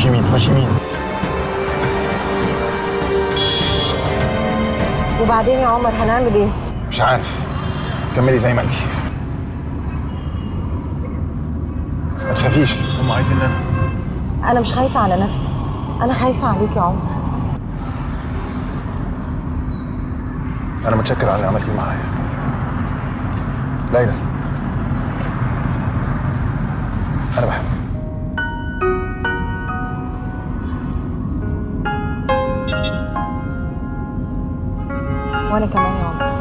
يمين خش يمين وبعدين يا عمر هنعمل ايه؟ مش عارف كملي زي ما انت ما تخافيش هم عايزين انا انا مش خايفه على نفسي انا خايفه عليك يا عمر انا متشكر على اللي عملتيه معايا ليلى انا بحبك وانا كمان يا عمر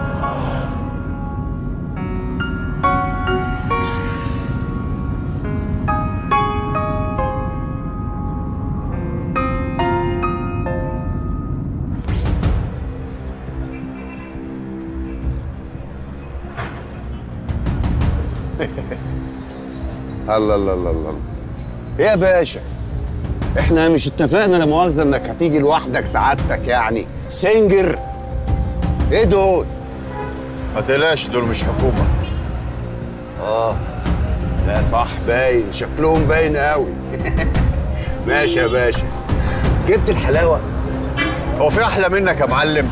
الله الله الله الله ايه يا باشا احنا مش اتفقنا لا مؤاخذه انك هتيجي لوحدك سعادتك يعني سنجر ايه دول ما تقلقش دول مش حكومه اه لا صح باين شكلهم باين قوي ماشي يا باشا جبت الحلاوه هو في احلى منك يا معلم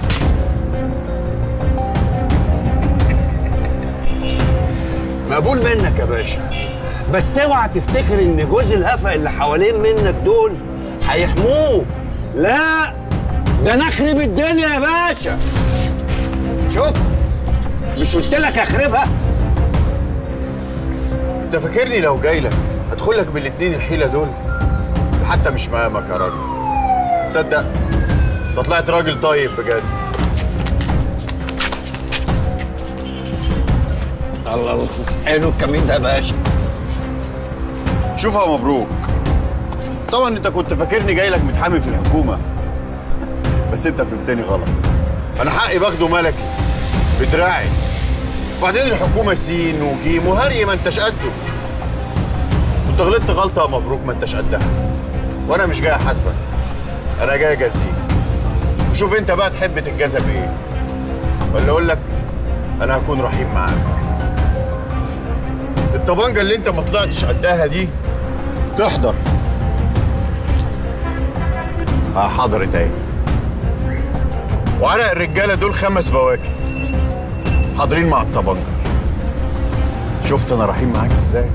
مقبول منك يا باشا بس اوعى تفتكر ان جوز الهفا اللي حوالين منك دول هيحموه لا ده انا اخرب الدنيا يا باشا شوف مش قلت لك اخربها انت فاكرني لو جاي لك هدخل لك بالاتنين الحيله دول حتى مش مقامك يا راجل تصدق ده طلعت راجل طيب بجد الله الله حلو الكمين ده يا باشا شوف يا مبروك طبعا انت كنت فاكرني جاي لك متحامي في الحكومه بس انت فهمتني غلط انا حقي باخده ملكي بدراعي وبعدين الحكومه سين وجيم وهري ما انتش قده كنت غلطت غلطه يا مبروك ما انتش قدها وانا مش جاي احاسبك انا جاي اجازيك وشوف انت بقى تحب تتجازى بايه ولا اقول لك انا هكون رحيم معاك الطبنجه اللي انت ما طلعتش قدها دي تحضر اه حضرت اهي وعرق الرجاله دول خمس بواكي حاضرين مع الطبنجه شفت انا رحيم معاك ازاي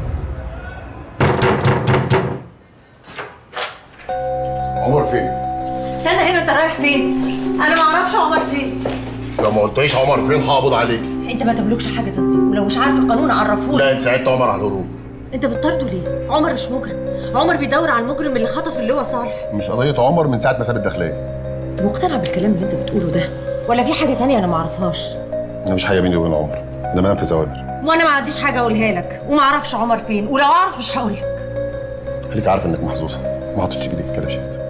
عمر فين استنى هنا انت رايح فين؟ انا ما اعرفش عمر فين لو ما قلتليش عمر فين هقبض عليكي انت ما تملكش حاجه ضدي ولو مش عارف القانون عرفهولي لا انت ساعدت عمر على الهروب انت بتطارده ليه؟ عمر مش مجرم عمر بيدور على المجرم اللي خطف اللواء صالح مش قضيه عمر من ساعه ما ساب الداخليه انت مقتنع بالكلام اللي انت بتقوله ده ولا في حاجه تانية انا ما اعرفهاش انا مش حاجه بيني وبين عمر ده منفذ اوامر وانا ما عنديش حاجه اقولها لك وما اعرفش عمر فين ولو اعرف مش هقول لك خليك عارف انك محظوظه ما حطيتش بايدك الكلبشات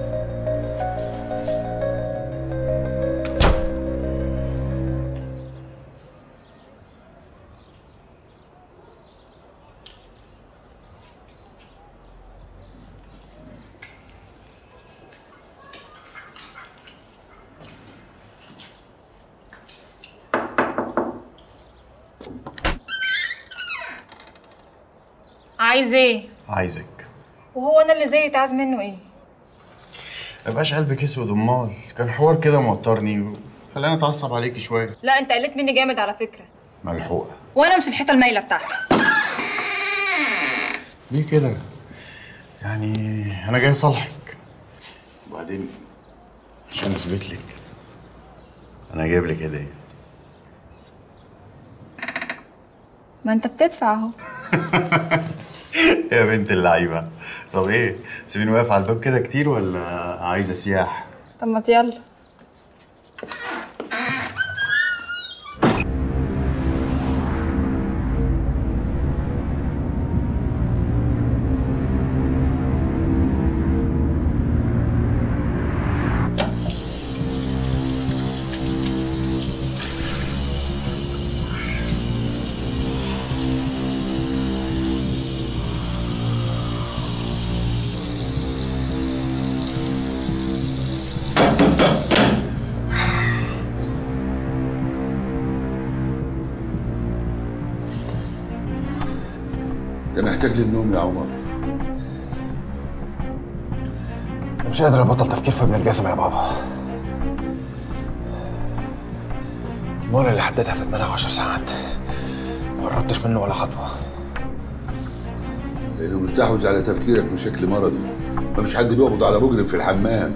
عايز ايه؟ عايزك وهو انا اللي زي تعاز منه ايه؟ ما يبقاش قلبك اسود امال كان حوار كده موترني خلاني اتعصب عليكي شويه لا انت قلت مني جامد على فكره ملحوقه وانا مش الحيطه المايله بتاعتك ليه كده يعني انا جاي اصالحك وبعدين عشان اثبت لك انا جايب لك هديه ما انت بتدفع اهو يا بنت اللعيبه طب ايه سيبيني واقف على الباب كده كتير ولا عايزه سياح طب ما يلا انت محتاج للنوم يا عمر أنا مش قادر ابطل تفكير في ابن الجزمه يا بابا المولى اللي حددها في دماغي 10 ساعات ما قربتش منه ولا خطوه لانه مستحوذ على تفكيرك بشكل مرضي مفيش حد بيقبض على مجرم في الحمام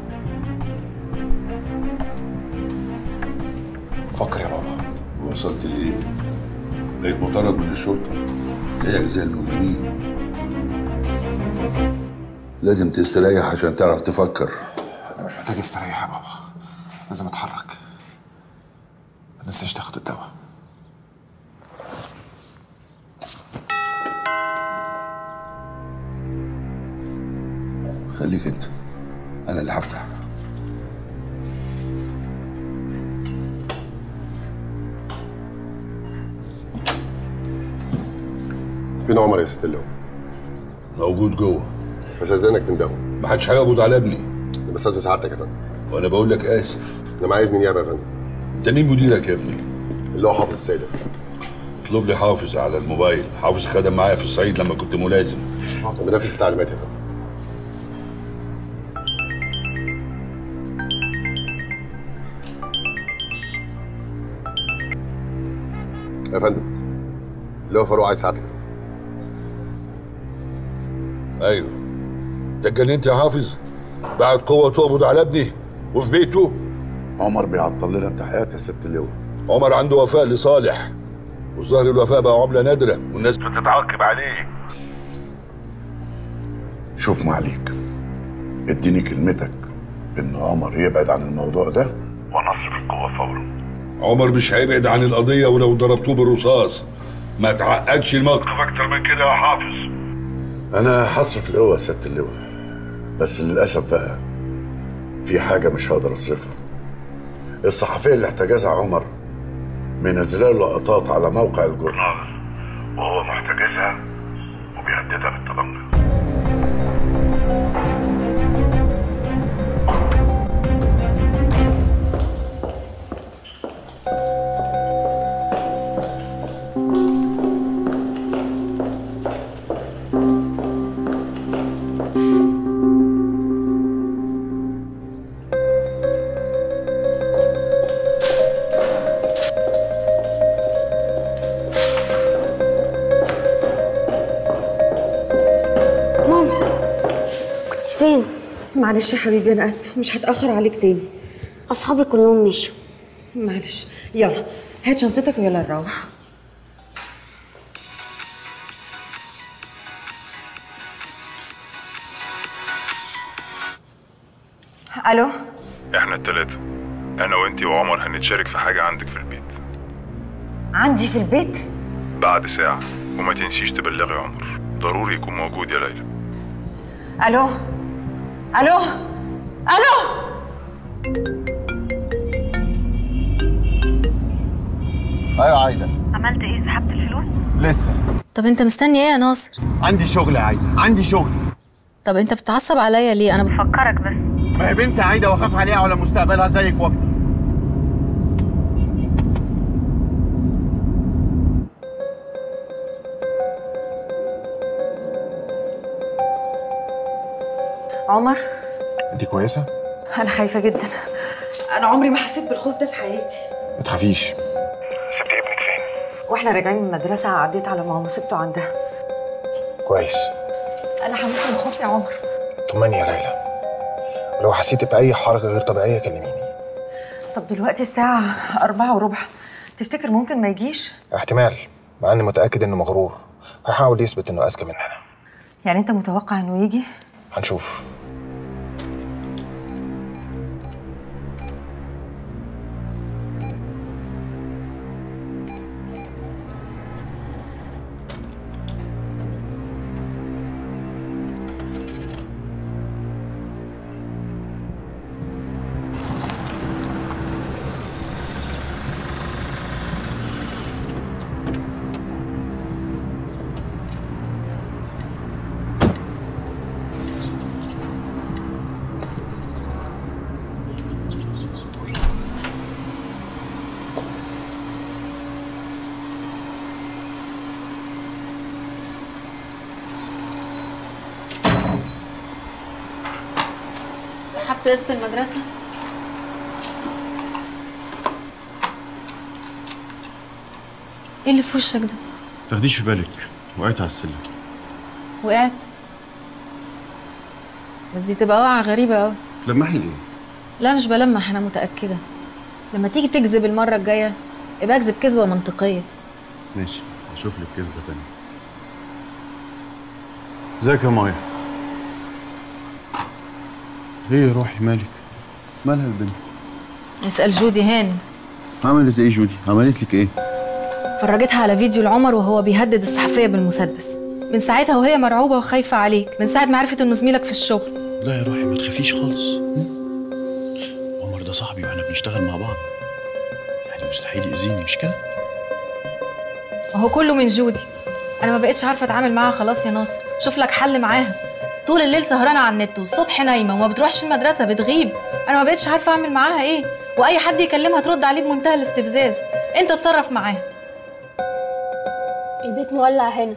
فكر يا بابا وصلت لايه بقيت مطارد من الشرطه زيك زي المجرمين لازم تستريح عشان تعرف تفكر انا مش محتاج استريح يا بابا لازم اتحرك ما تنساش تاخد الدواء خليك انت انا اللي هفتح فين عمر يا ست اللواء؟ موجود جوه بس استاذنك تندهه محدش هيقبض على ابني انا بستاذن سعادتك يا فندم وانا بقول لك اسف انا ما عايزني نيابه يا فندم انت مين مديرك يا ابني اللي هو حافظ السيده اطلب لي حافظ على الموبايل حافظ خدم معايا في الصعيد لما كنت ملازم انا بنفذ التعليمات يا فندم يا فندم اللي هو فاروق عايز سعادتك ايوه انت اتجننت يا حافظ بعد قوه تقبض على ابني وفي بيته عمر بيعطل لنا التحيات يا ست اللواء عمر عنده وفاء لصالح وظاهر الوفاء بقى عمله نادره والناس بتتعاقب عليه شوف معليك اديني كلمتك ان عمر يبعد عن الموضوع ده ونصرف القوة فورا عمر مش هيبعد عن القضيه ولو ضربتوه بالرصاص ما تعقدش الموقف اكتر من كده يا حافظ انا هصرف القوة يا ست اللواء بس للاسف بقى في حاجة مش هقدر اصرفها الصحفية اللي احتجزها عمر منزله له لقطات على موقع الجورنال وهو محتجزها وبيهددها بالتبني كنت فين؟ معلش يا حبيبي انا اسفه مش هتاخر عليك تاني اصحابي كلهم مشوا معلش يلا هات شنطتك ويلا نروح الو احنا التلاتة انا وانتي وعمر هنتشارك في حاجة عندك في البيت عندي في البيت بعد ساعة وما تنسيش تبلغي عمر ضروري يكون موجود يا ليلى الو الو الو ايوه عايده عملت ايه سحبت الفلوس لسه طب انت مستني ايه يا ناصر عندي شغل يا عايده عندي شغل طب انت بتتعصب عليا ليه انا ب... بفكرك بس ما هي بنتي عايده واخاف عليها على مستقبلها زيك واكتر عمر انت كويسه انا خايفه جدا انا عمري ما حسيت بالخوف ده في حياتي ما تخافيش واحنا راجعين من المدرسه عديت على ماما سبته عندها كويس انا هموت من الخوف يا عمر طمني يا ليلى ولو حسيتي باي حركه غير طبيعيه كلميني طب دلوقتي الساعه أربعة وربع تفتكر ممكن ما يجيش احتمال مع اني متاكد انه مغرور هيحاول يثبت انه اذكى مننا يعني انت متوقع انه يجي هنشوف خدت قسط المدرسة ايه اللي في وشك ده تاخديش في بالك وقعت على السلم وقعت بس دي تبقى وقعة غريبة قوي تلمحي ليه؟ لا مش بلمح انا متأكدة لما تيجي تكذب المرة الجاية يبقى اكذب كذبة منطقية ماشي هشوف لك كذبة تانية ازيك يا مايا ايه يا روحي مالك؟ مالها البنت؟ اسأل جودي هاني عملت ايه جودي؟ عملت لك ايه؟ فرجتها على فيديو لعمر وهو بيهدد الصحفية بالمسدس من ساعتها وهي مرعوبة وخايفة عليك من ساعة ما عرفت انه زميلك في الشغل لا يا روحي ما تخافيش خالص عمر ده صاحبي واحنا بنشتغل مع بعض يعني مستحيل يأذيني مش كده؟ وهو كله من جودي انا ما بقتش عارفة اتعامل معاها خلاص يا ناصر شوف لك حل معاها طول الليل سهرانة على النت والصبح نايمة وما بتروحش المدرسة بتغيب انا ما بقتش عارفة اعمل معاها ايه واي حد يكلمها ترد عليه بمنتهى الاستفزاز انت اتصرف معاها البيت مولع هنا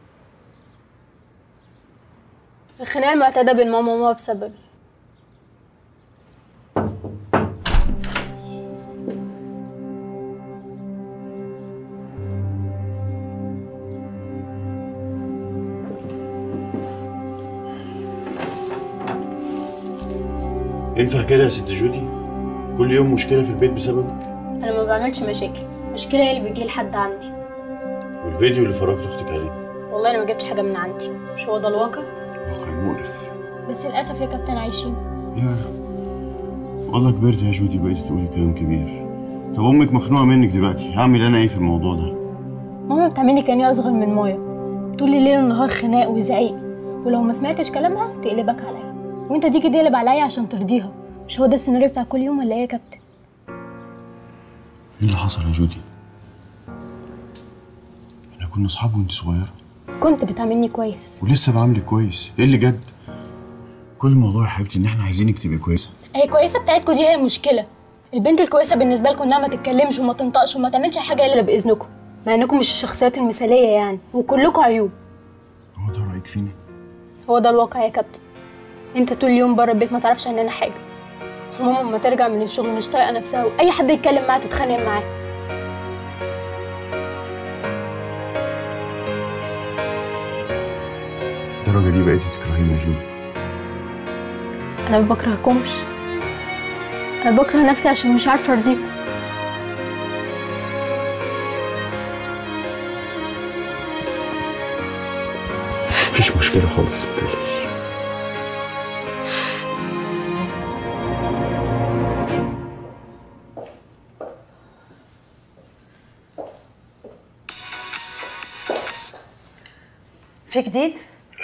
الخناقة المعتادة بين ماما وماما بسبب ينفع كده يا ست جودي؟ كل يوم مشكلة في البيت بسببك؟ أنا ما بعملش مشاكل المشكلة هي اللي بتجي لحد عندي والفيديو اللي فرجت اختك عليه والله أنا ما جبتش حاجة من عندي مش هو ده الواقع واقع مقرف بس للأسف يا كابتن عايشين يا والله كبرت يا جودي بقيت تقولي كلام كبير طب امك مخنوقه منك دلوقتي هعمل انا ايه في الموضوع ده ماما بتعملني كأني أصغر من مايا طول الليل والنهار خناق وزعيق ولو ما سمعتش كلامها تقلبك عليا وانت تيجي تقلب عليا عشان ترضيها مش هو ده السيناريو بتاع كل يوم ولا ايه يا كابتن ايه اللي حصل يا جودي احنا كنا اصحاب وانت صغيره كنت بتعاملني كويس ولسه بعملك كويس ايه اللي جد كل الموضوع يا حبيبتي ان احنا عايزينك تبقي كويسه هي كويسه بتاعتكم دي هي المشكله البنت الكويسه بالنسبه لكم انها ما تتكلمش وما تنطقش وما تعملش حاجه الا باذنكم مع انكم مش الشخصيات المثاليه يعني وكلكم عيوب هو ده رايك فينا هو ده الواقع يا كابتن انت طول اليوم بره البيت ما تعرفش عننا حاجه وماما لما ترجع من الشغل مش طايقه نفسها واي حد يتكلم معاها تتخانق معاه الدرجه دي بقيتي تكرهيني يا جودي انا ما بكرهكمش انا بكره نفسي عشان مش عارفه ارضيكم مفيش مشكله خالص متقلقيش في جديد؟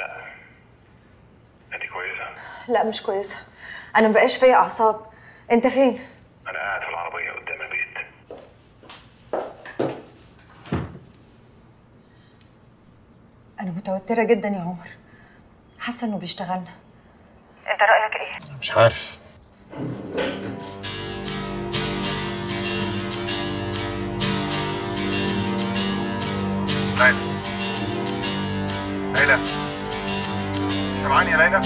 انت كويسه لا مش كويسة أنا مبقاش فيا أعصاب أنت فين؟ انا قاعد في العربيه قدام البيت أنا متوترة جدا يا عمر حاسة إنه بيشتغلنا أنت رأيك إيه؟ مش عارف ليلى ليلى سامعاني يا ليلى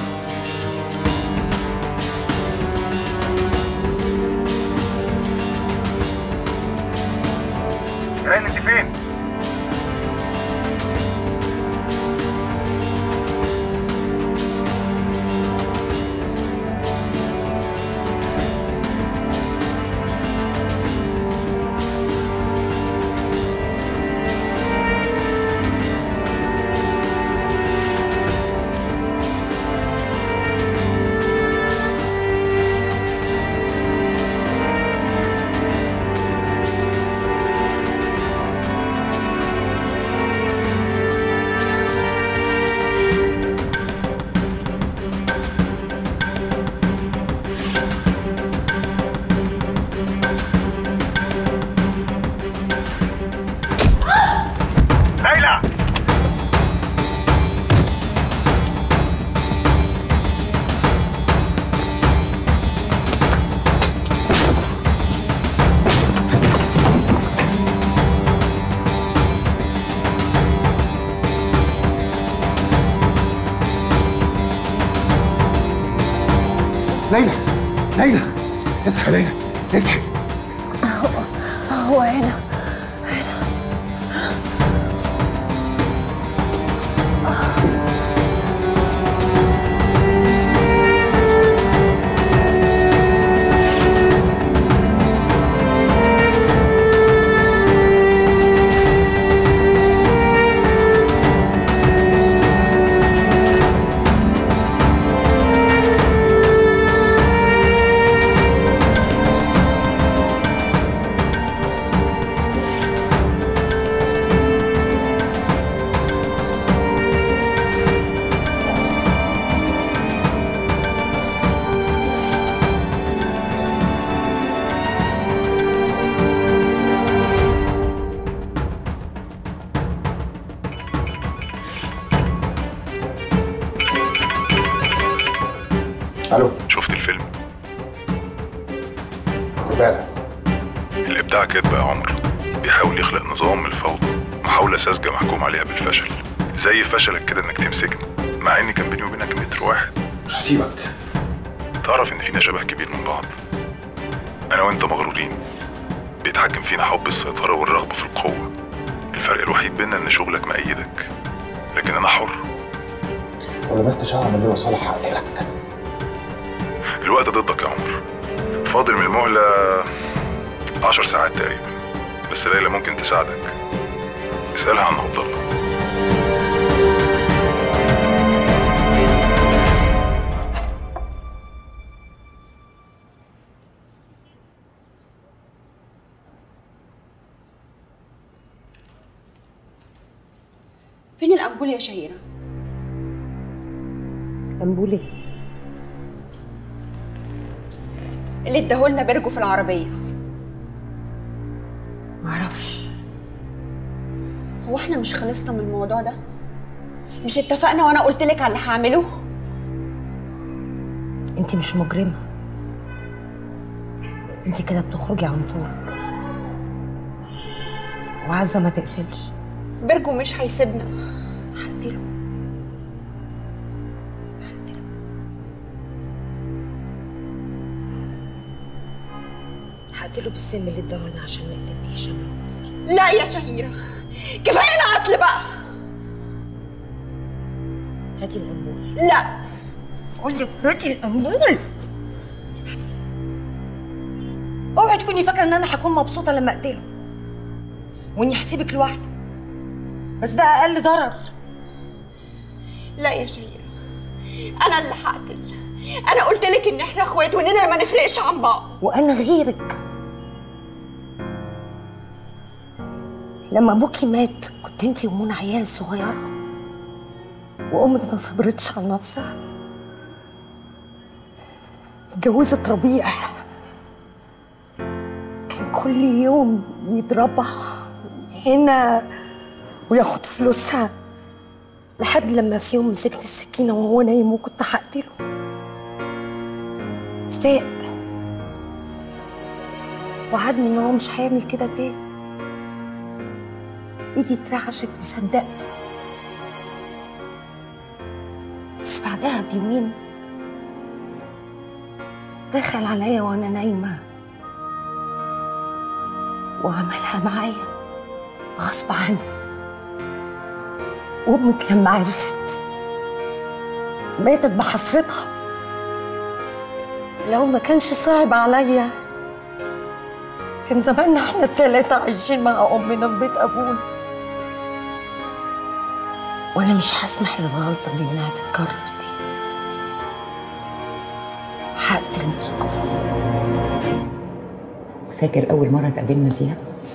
يا ليلى انت فين ليلى ليلى اصحي ليلى اصحي هو هنا الو شفت الفيلم زباله الابداع كدب يا عمر بيحاول يخلق نظام من الفوضى محاولة ساذجة محكوم عليها بالفشل زي فشلك كده انك تمسكني مع ان كان بيني وبينك متر واحد مش هسيبك تعرف ان فينا شبه كبير من بعض انا وانت مغرورين بيتحكم فينا حب السيطرة والرغبة في القوة الفرق الوحيد بيننا ان شغلك مأيدك لكن انا حر ولو بس شهر من اللي صالح هقتلك الوقت ضدك يا عمر فاضل من المهلة عشر ساعات تقريبا بس ليلى ممكن تساعدك اسألها عن عبد الله فين الأنبول يا شهيرة؟ أنبول ايه؟ اللي اداهولنا بيرجو في العربية معرفش هو احنا مش خلصنا من الموضوع ده؟ مش اتفقنا وانا قلت لك على اللي هعمله؟ انت مش مجرمة انت كده بتخرجي عن طورك وعزة ما تقتلش بيرجو مش هيسيبنا هقتله هقتله بالسم اللي اداهولنا عشان نقتل بيه هشام المصري لا يا شهيرة كفاية قتل بقى هاتي الأنبول لا بقول لك هاتي الأنبول اوعي تكوني فاكرة إن أنا هكون مبسوطة لما أقتله وإني هسيبك لوحدك بس ده أقل ضرر لا يا شهيرة أنا اللي هقتل أنا قلت لك إن إحنا إخوات وإننا ما نفرقش عن بعض وأنا غيرك لما أبوكي مات كنت أنتي ومنى عيال صغيرة وأمك ما صبرتش على نفسها اتجوزت ربيع كان كل يوم يضربها هنا وياخد فلوسها لحد لما في يوم مسكت السكينة وهو نايم وكنت هقتله فاق وعدني ان هو مش هيعمل كده تاني ايدي اترعشت وصدقته بس بعدها بيومين دخل عليا وانا نايمه وعملها معايا غصب عني وامك لما عرفت ماتت بحسرتها لو ما كانش صعب عليا كان زماننا احنا التلاتة عايشين مع أمنا في بيت أبونا وأنا مش هسمح للغلطة دي إنها تتكرر تاني هقتل بيكم فاكر أول مرة اتقابلنا فيها؟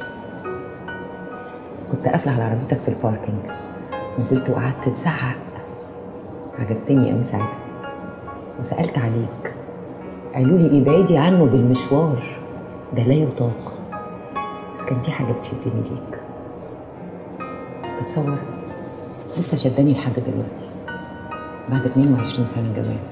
كنت قافلة على عربيتك في الباركينج نزلت وقعدت تزعق عجبتني أوي ساعتها وسألت عليك قالوا لي ابعدي عنه بالمشوار ده لا يطاق بس كان في حاجة بتشدني ليك تتصور لسه شداني لحد دلوقتي بعد 22 سنة جواز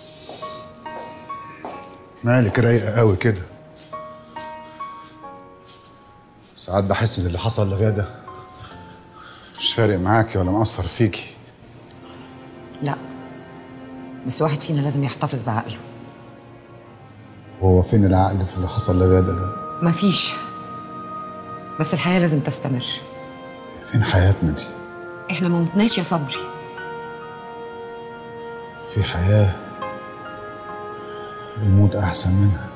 مالك رايقه قوي كده ساعات بحس ان اللي حصل لغاده مش فارق معاكي ولا مأثر فيكي لا بس واحد فينا لازم يحتفظ بعقله وهو فين العقل في اللي حصل لغاده ده مفيش بس الحياة لازم تستمر فين حياتنا دي احنا ما متناش يا صبري في حياه الموت احسن منها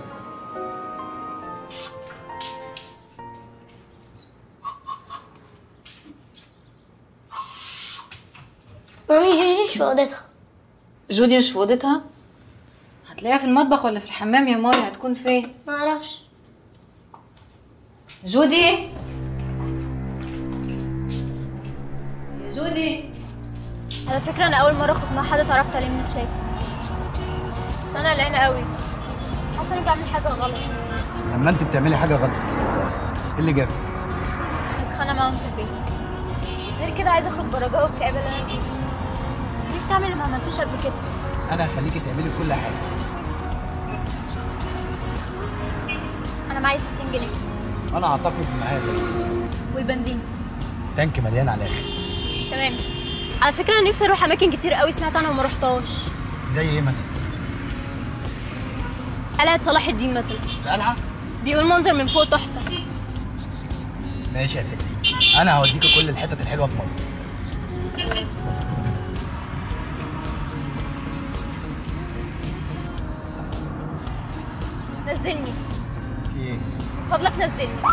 مامي جوجي مش في اوضتها جودي مش في اوضتها هتلاقيها في المطبخ ولا في الحمام يا ماري هتكون فين ما اعرفش جودي يا جودي على فكرة أنا أول مرة كنت مع حد اتعرفت عليه من الشات بس أنا قلقانة قوي حاسة إني بعمل حاجة غلط لما انت بتعملي حاجه غلط ايه اللي جابك متخانقة معاهم في البيت غير كده عايزة أخرج برا جو الكآبة اللي أنا فيها نفسي أعمل اللي ما عملتوش قبل كده انا هخليكي تعملي كل حاجه أنا معايا 60 جنيه انا اعتقد معايا زي والبنزين تانك مليان على الاخر تمام على فكرة أنا نفسي أروح أماكن كتير قوي سمعت عنها وما رحتهاش زي ايه مثلا قلعة صلاح الدين مثلا القلعه بيقول منظر من فوق تحفة ماشي يا ستي انا هوديكي كل الحتت الحلوه في مصر نزلني ايه من فضلك نزلني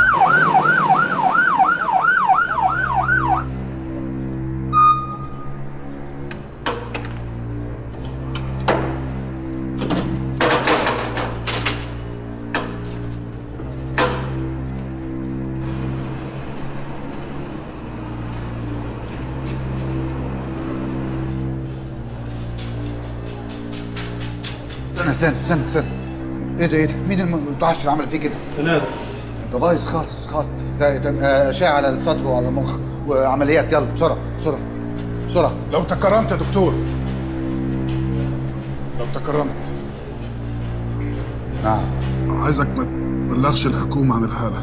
استنى استنى استنى استنى ايه ده ايه ده مين المتوحش اللي عمل فيه كده؟ انا ده بايظ خالص خالص ده ده آه، اشعه على الصدر وعلى المخ وعمليات يلا بسرعه بسرعه بسرعه لو تكرمت يا دكتور لو تكرمت نعم عايزك ما تبلغش الحكومة عن الحالة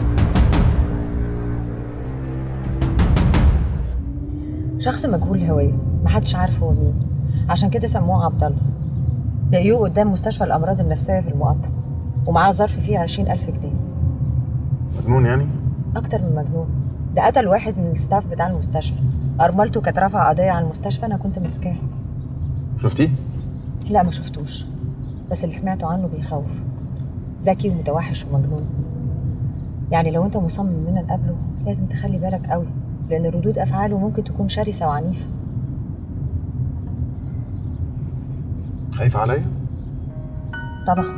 شخص مجهول الهوية محدش عارف هو مين عشان كده سموه عبد الله لقيوه قدام مستشفى الأمراض النفسية في المقطم ومعاه ظرف فيه عشرين ألف جنيه مجنون يعني؟ أكتر من مجنون ده قتل واحد من الستاف بتاع المستشفى أرملته كانت رافعة قضية على المستشفى أنا كنت ماسكاها شفتيه؟ لا ما شفتوش بس اللي سمعته عنه بيخوف ذكي ومتوحش ومجنون يعني لو انت مصمم اننا نقابله لازم تخلي بالك قوي لان ردود افعاله ممكن تكون شرسه وعنيفه خايف عليا؟ طبعا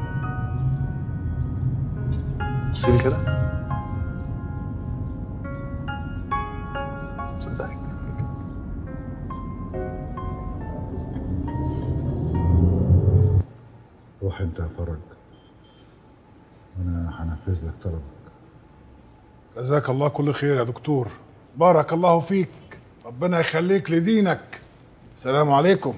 بصيلي كده صدقك روح انت يا فرج وانا هنفذ لك طلبك جزاك الله كل خير يا دكتور بارك الله فيك ربنا يخليك لدينك السلام عليكم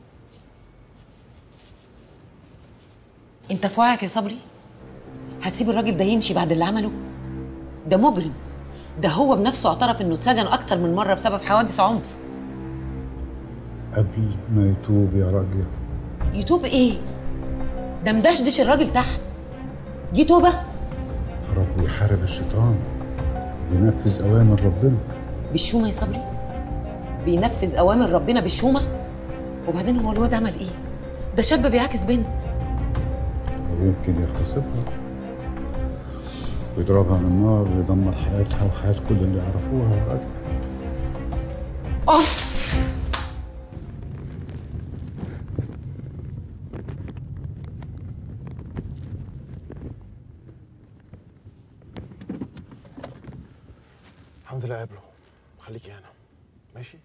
انت في وعيك يا صبري هتسيب الراجل ده يمشي بعد اللي عمله ده مجرم ده هو بنفسه اعترف انه اتسجن اكتر من مره بسبب حوادث عنف قبل ما يتوب يا راجل يتوب ايه ده مدشدش الراجل تحت دي توبه فرج بيحارب الشيطان بينفذ اوامر ربنا بالشومه يا صبري بينفذ اوامر ربنا بالشومه وبعدين هو الواد عمل ايه ده شاب بيعاكس بنت ويمكن يغتصبها ويضربها من النار ويدمر حياتها وحياة كل اللي يعرفوها يا راجل اوف هنزل اقابله خليكي هنا ماشي؟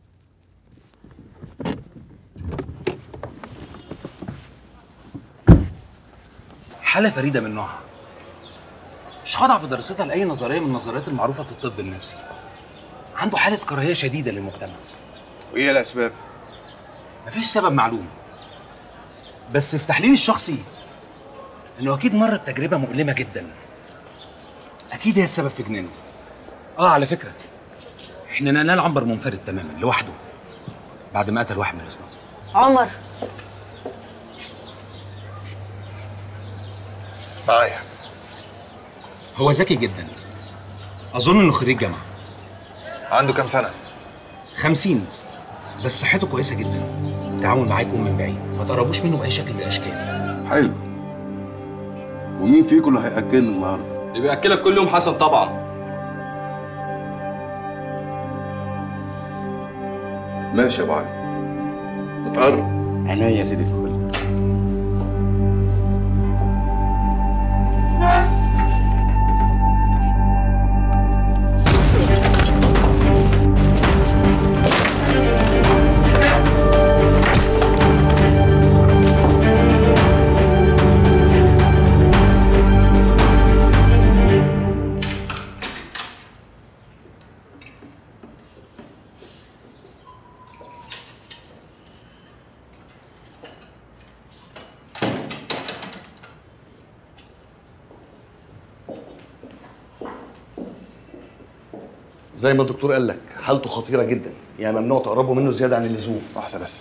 حالة فريدة من نوعها مش خاضعة في دراستها لأي نظرية من النظريات المعروفة في الطب النفسي عنده حالة كراهية شديدة للمجتمع وايه الاسباب؟ مفيش سبب معلوم بس في تحليلي الشخصي انه اكيد مر بتجربة مؤلمة جدا اكيد هي السبب في جنانه اه على فكره احنا نقلنا العنبر منفرد تماما لوحده بعد ما قتل واحد من الاصناف عمر معايا هو ذكي جدا اظن انه خريج جامعه عنده كام سنه خمسين بس صحته كويسه جدا التعامل معاه يكون من بعيد فتقربوش منه باي شكل من الاشكال حلو ومين فيكم اللي هياكلنا النهارده اللي بياكلك كل يوم حسن طبعا ماشي يا ابو علي اتقرب عينيا يا سيدي في كل زي ما الدكتور قال لك حالته خطيره جدا يعني ممنوع تقربوا منه زياده عن اللزوم واحده بس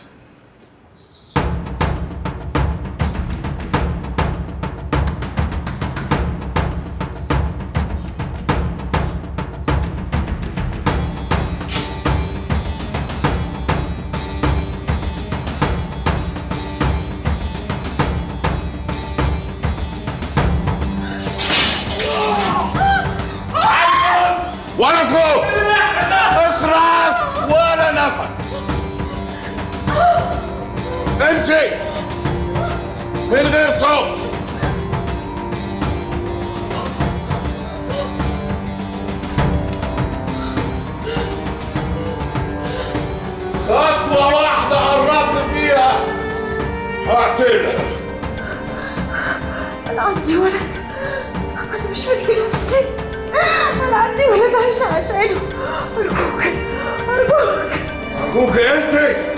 ولا صوت اخرس ولا نفس امشي من غير صوت خطوة واحدة قربت فيها هقتلها أنا عندي ولد أنا مش ملك نفسي أنا عندي ولد عايشة عشانه أرجوك أرجوك أرجوك أنت